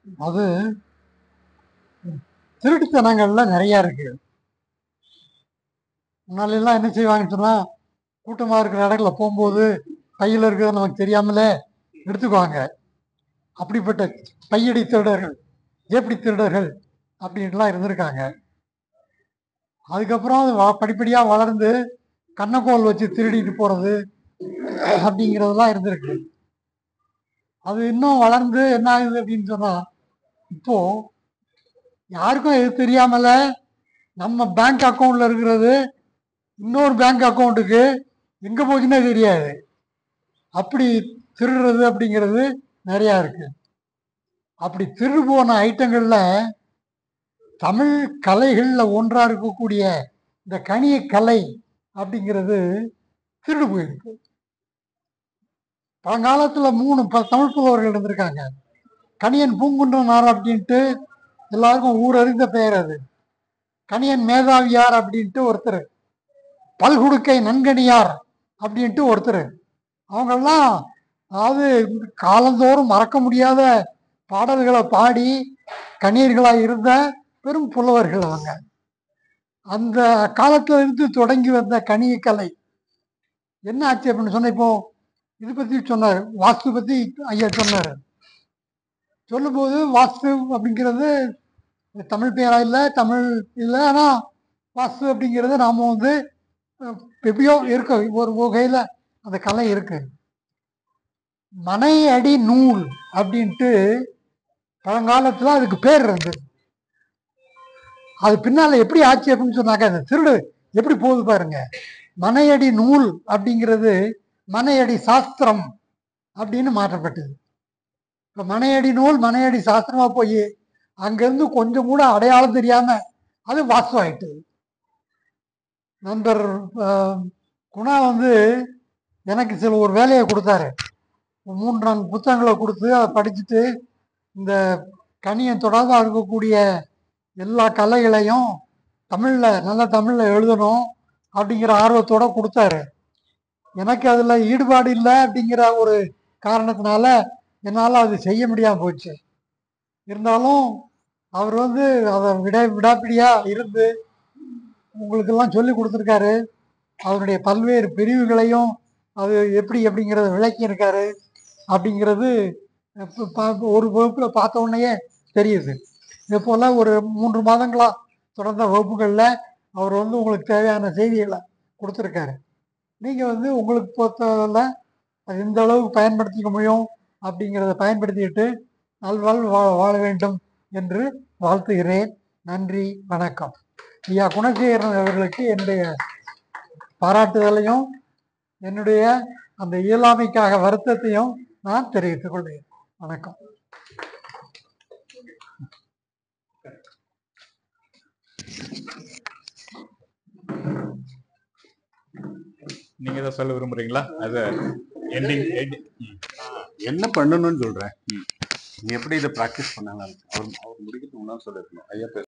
அது திருட்டுத்தனங்கள்ல நிறைய இருக்கு முன்னால எல்லாம் என்ன செய்வாங்கன்னு சொன்னா கூட்டமா இருக்கிற இடத்துல போகும்போது கையில இருக்கிறது நமக்கு தெரியாமலே எடுத்துக்குவாங்க அப்படிப்பட்ட பையடி திருடர்கள் ஏப்படி திருடர்கள் அப்படின்ட்டுலாம் இருந்திருக்காங்க அதுக்கப்புறம் அது வ- படிப்படியா வளர்ந்து கண்ணக்கோல் வச்சு திருடிட்டு போறது அப்படிங்கிறதெல்லாம் இருந்திருக்கு அது இன்னும் வளர்ந்து என்ன ஆகுது அப்படின்னு சொன்னா இப்போ யாருக்கும் எது தெரியாமல நம்ம பேங்க் அக்கவுண்ட்ல இருக்கிறது இன்னொரு பேங்க் அக்கவுண்ட்டுக்கு எங்க போச்சுன்னே தெரியாது அப்படி திருடுறது அப்படிங்கிறது நிறையா இருக்கு அப்படி திருடு போன ஐட்டங்கள்ல தமிழ் கலைகள்ல ஒன்றா இருக்கக்கூடிய இந்த கணிய கலை அப்படிங்கிறது திருடு போயிருக்கு பழங்காலத்துல மூணு ப- தமிழ் புலவர்கள் இருந்திருக்காங்க கணியன் பூங்குன்றனார் அப்படின்ட்டு எல்லாருக்கும் ஊரறிந்த பெயர் அது கணியன் மேதாவியார் அப்படின்ட்டு ஒருத்தர் பல்குடுக்கை நன்கணியார் அப்படின்ட்டு ஒருத்தர் அவங்கெல்லாம் அதாவது காலந்தோறும் மறக்க முடியாத பாடல்களை பாடி கணியர்களாக இருந்த பெரும் புலவர்கள் அவங்க அந்த காலத்துல இருந்து தொடங்கி வந்த கணிய கலை என்ன ஆச்சு அப்படின்னு சொன்ன இப்போ இது பத்தி சொன்னார் வாஸ்து பத்தி ஐயா சொன்னார் சொல்லும்போது வாஸ்து அப்படிங்கிறது தமிழ் பேரா இல்லை தமிழ் இல்லை ஆனால் வாஸ்து அப்படிங்கிறது நாம வந்து அஹ், எப்படியோ இருக்கு ஒரு வகையில் அந்த கலை இருக்கு மனை அடி நூல் அப்படின்ட்டு பழங்காலத்தில் அதுக்கு பேர் இருந்தது அது பின்னால எப்படி ஆச்சு அப்படின்னு சொன்னாக்க அந்த திருடு எப்படி போகுது பாருங்க மனையடி நூல் அப்படிங்கிறது மனையடி சாஸ்திரம் அப்படின்னு மாற்றப்பட்டது இப்போ மனையடி நூல் மனையடி சாஸ்திரமா போய் அங்கிருந்து கொஞ்சம் கூட அடையாளம் தெரியாம அது வாஸ்து ஆயிட்டு நண்பர் ஆஹ், குணா வந்து எனக்கு சில ஒரு வேலையை கொடுத்தாரு மூன்று நான்கு புத்தகங்களை கொடுத்து அதை படிச்சுட்டு இந்த கணியம் தொடர்பாக இருக்கக்கூடிய எல்லா கலைகளையும் தமிழ்ல நல்ல தமிழ்ல எழுதணும் அப்படிங்கிற ஆர்வத்தோட கொடுத்தாரு எனக்கு அதுல ஈடுபாடு இல்லை அப்படிங்கிற ஒரு காரணத்தினால என்னால் அது செய்ய முடியாம போச்சு இருந்தாலும் அவர் வந்து அதை விட விடாப்பிடியா இருந்து உங்களுக்கெல்லாம் சொல்லி கொடுத்துருக்காரு அவருடைய பல்வேறு பிரிவுகளையும் அது எப்படி அப்படிங்கிறத விளக்கி இருக்காரு அப்படிங்கிறது இப்ப பா- ஒரு வகுப்புல பார்த்த உடனேயே தெரியுது இது போல ஒரு மூன்று மாதங்களா தொடர்ந்த வகுப்புகளில் அவர் வந்து உங்களுக்கு தேவையான செய்திகளை கொடுத்துருக்காரு நீங்கள் வந்து உங்களுக்கு பொறுத்தவரை அது எந்த அளவுக்கு பயன்படுத்திக்க முடியும் அப்படிங்கிறத பயன்படுத்திக்கிட்டு நல்வாழ் வாழ வாழ வேண்டும் என்று வாழ்த்துகிறேன் நன்றி வணக்கம் ஐயா குணசேகரன் அவர்களுக்கு என்னுடைய பாராட்டுதலையும் என்னுடைய அந்த இயலாமைக்காக வருத்தத்தையும் நான் தெரிவித்துக் கொள்கிறேன் வணக்கம் நீங்க ஏதாவது சொல்ல விரும்புறீங்களா அது எண்டிங் என்ன பண்ணணும்னு சொல்றேன் நீ எப்படி இதை ப்ராக்டிஸ் பண்ணலாம் அவர் அவர் முடிக்கிறதுக்கு முன்னாடி சொல்லிருக்கணும் ஐயா பேச